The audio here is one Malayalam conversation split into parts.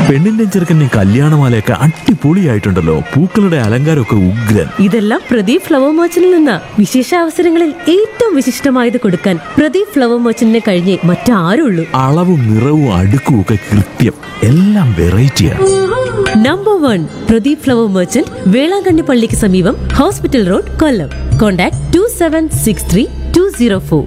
പെണ്ണിന്റെ ചെറുക്കന്റെ കല്യാണമാലയൊക്കെ അടിപൊളിയായിട്ടുണ്ടല്ലോ പൂക്കളുടെ അലങ്കാരമൊക്കെ ഉഗ്രൻ ഇതെല്ലാം പ്രദീപ് ഫ്ലവർ മർച്ചന്റിൽ നിന്ന വിശേഷ അവസരങ്ങളിൽ ഏറ്റവും വിശിഷ്ടമായത് കൊടുക്കാൻ പ്രദീപ് ഫ്ലവർ മർച്ചന്റിനെ കഴിഞ്ഞേ മറ്റാരുള്ളൂ അളവും നിറവും അടുക്കും ഒക്കെ കൃത്യം എല്ലാം വെറൈറ്റിയാണ് number one Pradeep flower merchant Velankanni പള്ളിക്ക് സമീപം hospital road Kollam contact two seven six three two zero four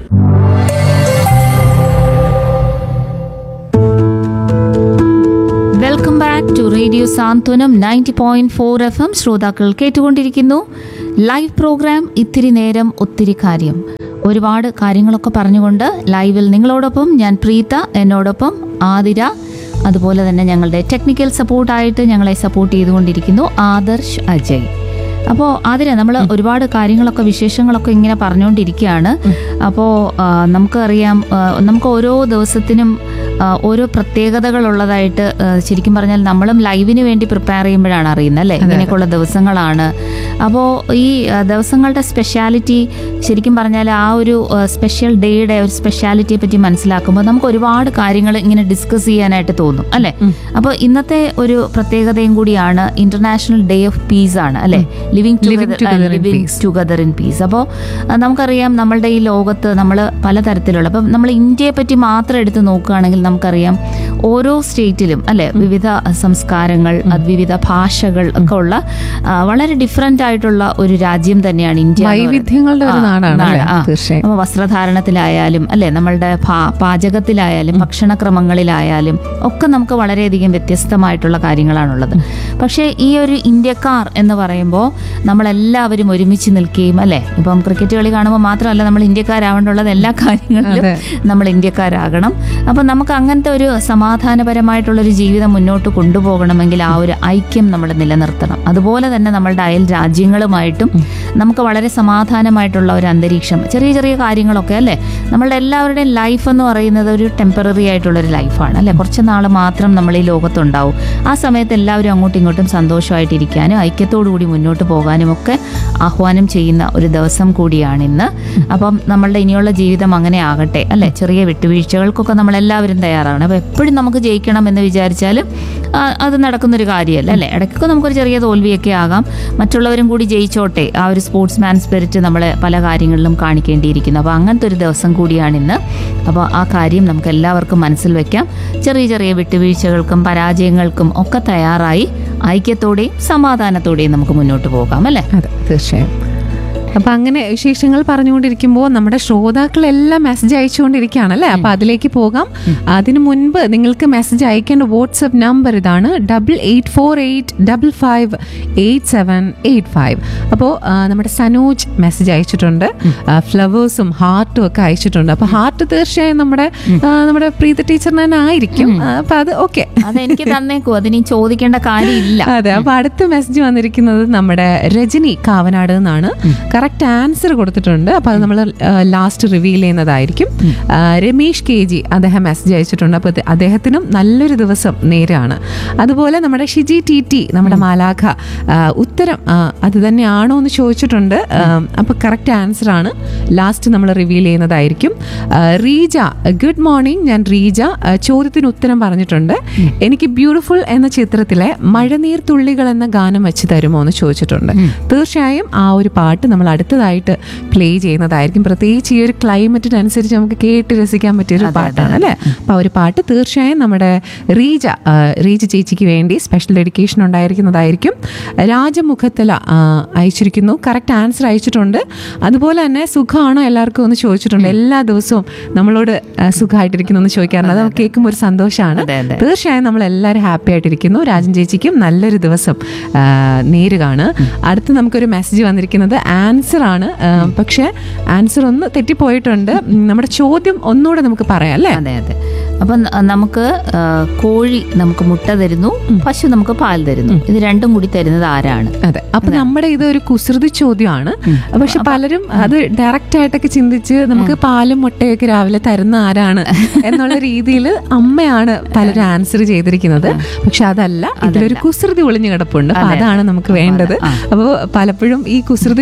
welcome back to radio Santhwanam ninety point four F M ശ്രോതാക്കൾ കേട്ടുകൊണ്ടിരിക്കുന്നു ലൈവ് പ്രോഗ്രാം ഇത്തിരി നേരം ഒത്തിരി കാര്യം ഒരുപാട് കാര്യങ്ങളൊക്കെ പറഞ്ഞുകൊണ്ട് ലൈവിൽ നിങ്ങളോടൊപ്പം ഞാൻ പ്രീത എന്നോടൊപ്പം ആതിര അതുപോലെ തന്നെ ഞങ്ങളുടെ ടെക്നിക്കൽ സപ്പോർട്ടായിട്ട് ഞങ്ങളെ സപ്പോർട്ട് ചെയ്തുകൊണ്ടിരിക്കുന്നു ആദർശ് അജയ് അപ്പോൾ ആതിര നമ്മൾ ഒരുപാട് കാര്യങ്ങളൊക്കെ വിശേഷങ്ങളൊക്കെ ഇങ്ങനെ പറഞ്ഞുകൊണ്ടിരിക്കുകയാണ് അപ്പോൾ നമുക്കറിയാം ആ, നമുക്ക് ഓരോ ദിവസത്തിനും ആ, ഓരോ പ്രത്യേകതകളുള്ളതായിട്ട് ആ, ശരിക്കും പറഞ്ഞാൽ നമ്മളും ലൈവിന് വേണ്ടി പ്രിപ്പയർ ചെയ്യുമ്പോഴാണ് അറിയുന്നത് അല്ലേ ഇങ്ങനെയൊക്കെയുള്ള ദിവസങ്ങളാണ് അപ്പോൾ ഈ ആ, ദിവസങ്ങളുടെ സ്പെഷ്യാലിറ്റി ശരിക്കും പറഞ്ഞാൽ ആ ഒരു സ്പെഷ്യൽ ഡേയുടെ ഒരു സ്പെഷ്യാലിറ്റിയെ പറ്റി മനസ്സിലാക്കുമ്പോൾ നമുക്ക് ഒരുപാട് കാര്യങ്ങൾ ഇങ്ങനെ ഡിസ്കസ് ചെയ്യാനായിട്ട് തോന്നും അല്ലേ അപ്പോൾ ഇന്നത്തെ ഒരു പ്രത്യേകതയും കൂടിയാണ് ഇന്റർനാഷണൽ ഡേ ഓഫ് പീസ് ആണ് അല്ലേ living living together in peace അപ്പോൾ നമുക്കറിയാം നമ്മളുടെ ഈ ലോകത്ത് നമ്മൾ പലതരത്തിലുള്ള അപ്പം നമ്മൾ ഇന്ത്യയെ പറ്റി മാത്രം എടുത്ത് നോക്കുകയാണെങ്കിൽ നമുക്കറിയാം ഓരോ സ്റ്റേറ്റിലും അല്ലെ വിവിധ സംസ്കാരങ്ങൾ അത് വിവിധ ഭാഷകൾ ഒക്കെ ഉള്ള ആ, വളരെ ഡിഫറെന്റ് ആയിട്ടുള്ള ഒരു രാജ്യം തന്നെയാണ് ഇന്ത്യ എന്ന് പറയുന്നത്. വൈവിധ്യങ്ങളുടെ ഒരു ആ, നാടാണ് അല്ലേ? ആ. തീർച്ചയായും. അപ്പോൾ വസ്ത്രധാരണത്തിലായാലും അല്ലെ നമ്മളുടെ ഭാ- പാചകത്തിലായാലും ഭക്ഷണക്രമങ്ങളിലായാലും ഒക്കെ നമുക്ക് വളരെയധികം വ്യത്യസ്തമായിട്ടുള്ള കാര്യങ്ങളാണുള്ളത് പക്ഷേ ഈ ഒരു ഇന്ത്യക്കാർ എന്ന് പറയുമ്പോൾ നമ്മളെല്ലാവരും ഒരുമിച്ച് നിൽക്കുകയും അല്ലെ ഇപ്പം ക്രിക്കറ്റ് കളി കാണുമ്പോൾ മാത്രമല്ല നമ്മൾ ഇന്ത്യക്കാരാവേണ്ടുള്ളത് എല്ലാ കാര്യങ്ങളിലും അതെ. നമ്മൾ ഇന്ത്യക്കാരാകണം അപ്പം നമുക്ക് അങ്ങനത്തെ ഒരു സമാധാനപരമായിട്ടുള്ളൊരു ജീവിതം മുന്നോട്ട് കൊണ്ടുപോകണമെങ്കിൽ ആ ഒരു ഐക്യം നമ്മൾ നിലനിർത്തണം അതുപോലെ തന്നെ നമ്മളുടെ അയൽ രാജ്യങ്ങളുമായിട്ടും നമുക്ക് വളരെ സമാധാനമായിട്ടുള്ള ഒരു അന്തരീക്ഷം ചെറിയ ചെറിയ കാര്യങ്ങളൊക്കെ അല്ലേ നമ്മളുടെ എല്ലാവരുടെയും ലൈഫ് എന്ന് പറയുന്നത് ഒരു ടെമ്പററി ആയിട്ടുള്ള ഒരു ലൈഫാണ് അല്ലേ കുറച്ച് നാൾ മാത്രം നമ്മൾ ഈ ലോകത്തുണ്ടാവും ആ സമയത്ത് എല്ലാവരും അങ്ങോട്ടും ഇങ്ങോട്ടും സന്തോഷമായിട്ടിരിക്കാനും ഐക്യത്തോടു കൂടി മുന്നോട്ട് പോകാനും ഒക്കെ ആഹ്വാനം ചെയ്യുന്ന ഒരു ദിവസം കൂടിയാണ് ഇന്ന് അപ്പം നമ്മളുടെ ഇനിയുള്ള ജീവിതം അങ്ങനെ ആകട്ടെ അല്ലെ ചെറിയ വിട്ടുവീഴ്ചകൾക്കൊക്കെ നമ്മളെല്ലാവരും തയ്യാറാണ് അപ്പോൾ എപ്പോഴും നമുക്ക് ജയിക്കണം എന്ന് വിചാരിച്ചാൽ ആ, അത് നടക്കുന്നൊരു കാര്യമല്ല അല്ലേ ഇടയ്ക്കൊക്കെ നമുക്കൊരു ചെറിയ തോൽവിയൊക്കെ ആകാം മറ്റുള്ളവരും കൂടി ജയിച്ചോട്ടെ ആ ഒരു സ്പോർട്സ്മാൻ സ്പിരിറ്റ് നമ്മളെ പല കാര്യങ്ങളിലും കാണിക്കേണ്ടിയിരിക്കുന്നു അപ്പോൾ അങ്ങനത്തെ ഒരു ദിവസം കൂടിയാണ് ഇന്ന് അപ്പോൾ ആ കാര്യം നമുക്ക് എല്ലാവർക്കും മനസ്സിൽ വെക്കാം ചെറിയ ചെറിയ വിട്ടുവീഴ്ചകൾക്കും പരാജയങ്ങൾക്കും ഒക്കെ തയ്യാറായി ഐക്യത്തോടെയും സമാധാനത്തോടെയും നമുക്ക് മുന്നോട്ട് പോകാം അല്ലേ അതെ തീർച്ചയായും അപ്പൊ അങ്ങനെ വിശേഷങ്ങൾ പറഞ്ഞുകൊണ്ടിരിക്കുമ്പോൾ നമ്മുടെ ശ്രോതാക്കളെല്ലാം മെസ്സേജ് അയച്ചുകൊണ്ടിരിക്കുകയാണ് അല്ലേ അപ്പൊ അതിലേക്ക് പോകാം അതിനു മുൻപ് നിങ്ങൾക്ക് മെസ്സേജ് അയക്കേണ്ട വാട്സപ്പ് നമ്പർ ഇതാണ് double eight four eight double five eight seven eight five അപ്പോൾ നമ്മുടെ സനോജ് മെസ്സേജ് അയച്ചിട്ടുണ്ട് ഫ്ലവേഴ്സും ഹാർട്ടും ഒക്കെ അയച്ചിട്ടുണ്ട് അപ്പൊ ഹാർട്ട് തീർച്ചയായും നമ്മുടെ ആ, നമ്മുടെ പ്രീത ടീച്ചറിന് തന്നെ ആയിരിക്കും ആ, അപ്പൊ അത് ഓക്കെ അതെനിക്ക് തന്നേക്കൂ അതിനി ചോദിക്കേണ്ട കാര്യമില്ല അതെ അപ്പൊ അടുത്ത മെസ്സേജ് വന്നിരിക്കുന്നത് നമ്മുടെ രജനി കാവനാട് എന്നാണ് കറക്റ്റ് ആൻസർ കൊടുത്തിട്ടുണ്ട് അപ്പൊ അത് നമ്മൾ ലാസ്റ്റ് റിവീൽ ചെയ്യുന്നതായിരിക്കും ആ, രമേഷ് കെ ജി അദ്ദേഹം മെസ്സേജ് അയച്ചിട്ടുണ്ട് അപ്പൊ ഇത് അദ്ദേഹത്തിനും നല്ലൊരു ദിവസം നേരാണ് അതുപോലെ നമ്മുടെ ഷിജി ടി ടി നമ്മുടെ മാലാഖ ആ, ഉത്തരം ആ, അത് തന്നെയാണോ എന്ന് ചോദിച്ചിട്ടുണ്ട് ആ, അപ്പൊ കറക്റ്റ് ആൻസർ ആണ് ലാസ്റ്റ് നമ്മൾ റിവീൽ ചെയ്യുന്നതായിരിക്കും ആ, റീജ ഗുഡ് മോർണിംഗ് ഞാൻ റീജ ആ, ചോദ്യത്തിന് ഉത്തരം പറഞ്ഞിട്ടുണ്ട് എനിക്ക് ബ്യൂട്ടിഫുൾ എന്ന ചിത്രത്തിലെ മഴനീർ തുള്ളികൾ എന്ന ഗാനം വെച്ച് തരുമോ എന്ന് ചോദിച്ചിട്ടുണ്ട് തീർച്ചയായും ആ ഒരു പാട്ട് നമ്മൾ അടുത്തതായിട്ട് പ്ലേ ചെയ്യുന്നതായിരിക്കും പ്രത്യേകിച്ച് ഈ ഒരു ക്ലൈമറ്റിനനുസരിച്ച് നമുക്ക് കേട്ട് രസിക്കാൻ പറ്റിയ ഒരു പാട്ടാണ് അല്ലേ അപ്പോൾ ആ ഒരു പാട്ട് തീർച്ചയായും നമ്മുടെ റീജ ആ, റീജ ചേച്ചിക്ക് വേണ്ടി സ്പെഷ്യൽ ഡെഡിക്കേഷൻ ഉണ്ടായിരിക്കുന്നതായിരിക്കും രാജമുഖത്തല ആ, അയച്ചിരിക്കുന്നു കറക്റ്റ് ആൻസർ അയച്ചിട്ടുണ്ട് അതുപോലെ തന്നെ സുഖമാണോ എല്ലാവർക്കും ഒന്ന് ചോദിച്ചിട്ടുണ്ട് എല്ലാ ദിവസവും നമ്മളോട് ആ, സുഖമായിട്ടിരിക്കുന്നു എന്ന് ചോദിക്കാറുണ്ട് അത് നമുക്ക് കേൾക്കുമ്പോൾ ഒരു സന്തോഷമാണ് അതെ, അതെ. തീർച്ചയായും നമ്മൾ എല്ലാവരും ഹാപ്പി ആയിട്ടിരിക്കുന്നു രാജൻ ചേച്ചിക്കും നല്ലൊരു ദിവസം ആ, നേരുകയാണ് അടുത്ത് നമുക്കൊരു മെസ്സേജ് വന്നിരിക്കുന്നത് ആൻസർ ആണ് ആ, പക്ഷേ ആൻസർ ഒന്ന് തെറ്റിപ്പോയിട്ടുണ്ട് ഉം, നമ്മുടെ ചോദ്യം ഒന്നുകൂടെ നമുക്ക് പറയാം അല്ലേ അതെ അതെ അപ്പം ന- നമുക്ക് ആ, കോഴി നമുക്ക് മുട്ട തരുന്നു പശു നമുക്ക് പാൽ തരുന്നു ഇത് രണ്ടും കൂടി തരുന്നത് ആരാണ് അതെ അപ്പൊ നമ്മുടെ ഇത് ഒരു കുസൃതി ചോദ്യമാണ് പക്ഷെ പലരും അത് ഡയറക്റ്റ് ആയിട്ടൊക്കെ ചിന്തിച്ച് നമുക്ക് പാലും മുട്ടയൊക്കെ രാവിലെ തരുന്ന ആരാണ് എന്നുള്ള രീതിയിൽ അമ്മയാണ് പലരും ആൻസർ ചെയ്തിരിക്കുന്നത് പക്ഷെ അതല്ല ഇതിലൊരു കുസൃതി ഒളിഞ്ഞു കിടപ്പുണ്ട് അപ്പൊ അതാണ് നമുക്ക് വേണ്ടത് അപ്പോൾ പലപ്പോഴും ഈ കുസൃതി ചോദ്യം ചോദിക്കും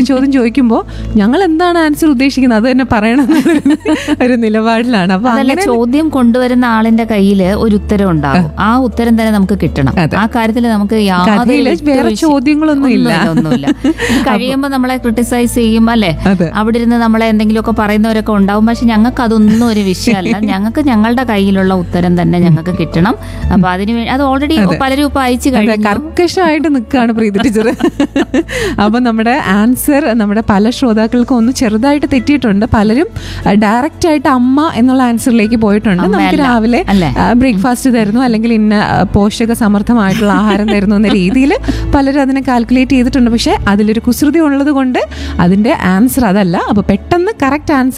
ചോദിക്കുമ്പോൾ ഞങ്ങൾ എന്താണ് ആൻസർ ഉദ്ദേശിക്കുന്നത് അത് തന്നെ പറയണം എന്നൊരു ഒരു നിലപാടിലാണ് അപ്പൊ അതല്ല അങ്ങനെ ചോദ്യം കൊണ്ടുവരുന്ന ആളിന്റെ കയ്യിൽ ഒരു ഉത്തരം ഉണ്ടാകും ആ ഉത്തരം തന്നെ നമുക്ക് കിട്ടണം അതെ. ആ കാര്യത്തിൽ നമുക്ക് യാതൊരു കഥയില് വേറെ വിട്ടുവീഴ്ച- ചോദ്യങ്ങളൊന്നും ഇല്ല. ഒന്നുമില്ല, ഒന്നുമില്ല കഴിയുമ്പോൾ നമ്മളെ ക്രിട്ടിസൈസ് ചെയ്യും അല്ലെ അതെ. അവിടെ ഇരുന്ന് നമ്മളെ എന്തെങ്കിലുമൊക്കെ പറയുന്നവരൊക്കെ ഉണ്ടാവും പക്ഷെ ഞങ്ങൾക്ക് അതൊന്നും ഒരു വിഷയമല്ല ഞങ്ങൾക്ക് ഞങ്ങളുടെ കയ്യിലുള്ള ഉത്തരം തന്നെ ഞങ്ങൾക്ക് കിട്ടണം അപ്പൊ അതിന് വേണ്ടി അത് ഓൾറെഡി പലരും ഇപ്പൊ അയച്ചു അതെ, കഴിഞ്ഞു കർക്കശമായിട്ട് നിൽക്കുകയാണ് പ്രീതി ടീച്ചർ അപ്പൊ നമ്മുടെ ആൻസർ നമ്മുടെ പല ശ്രോതാക്കൾക്കും ഒന്ന് ചെറുതായിട്ട് തെറ്റിയിട്ടുണ്ട് പലരും ഡയറക്റ്റ് ആയിട്ട് അമ്മ എന്നുള്ള ആൻസറിലേക്ക് പോയിട്ടുണ്ട് നമുക്ക് അമ്മയല്ല. രാവിലെ അല്ലേ? ബ്രേക്ക്ഫാസ്റ്റ് തരുന്നു അല്ലെങ്കിൽ ഇന്ന ആ, പോഷക സമർത്ഥമായിട്ടുള്ള ആഹാരം തരുന്നു എന്ന രീതിയിൽ പലരും അതിനെ കാൽക്കുലേറ്റ് ചെയ്തിട്ടുണ്ട് പക്ഷേ അതിലൊരു കുസൃതി ഉള്ളത് കൊണ്ട് അതിന്റെ ആൻസർ അതല്ല അപ്പൊ പെട്ടെന്ന് കറക്റ്റ് ആൻസർ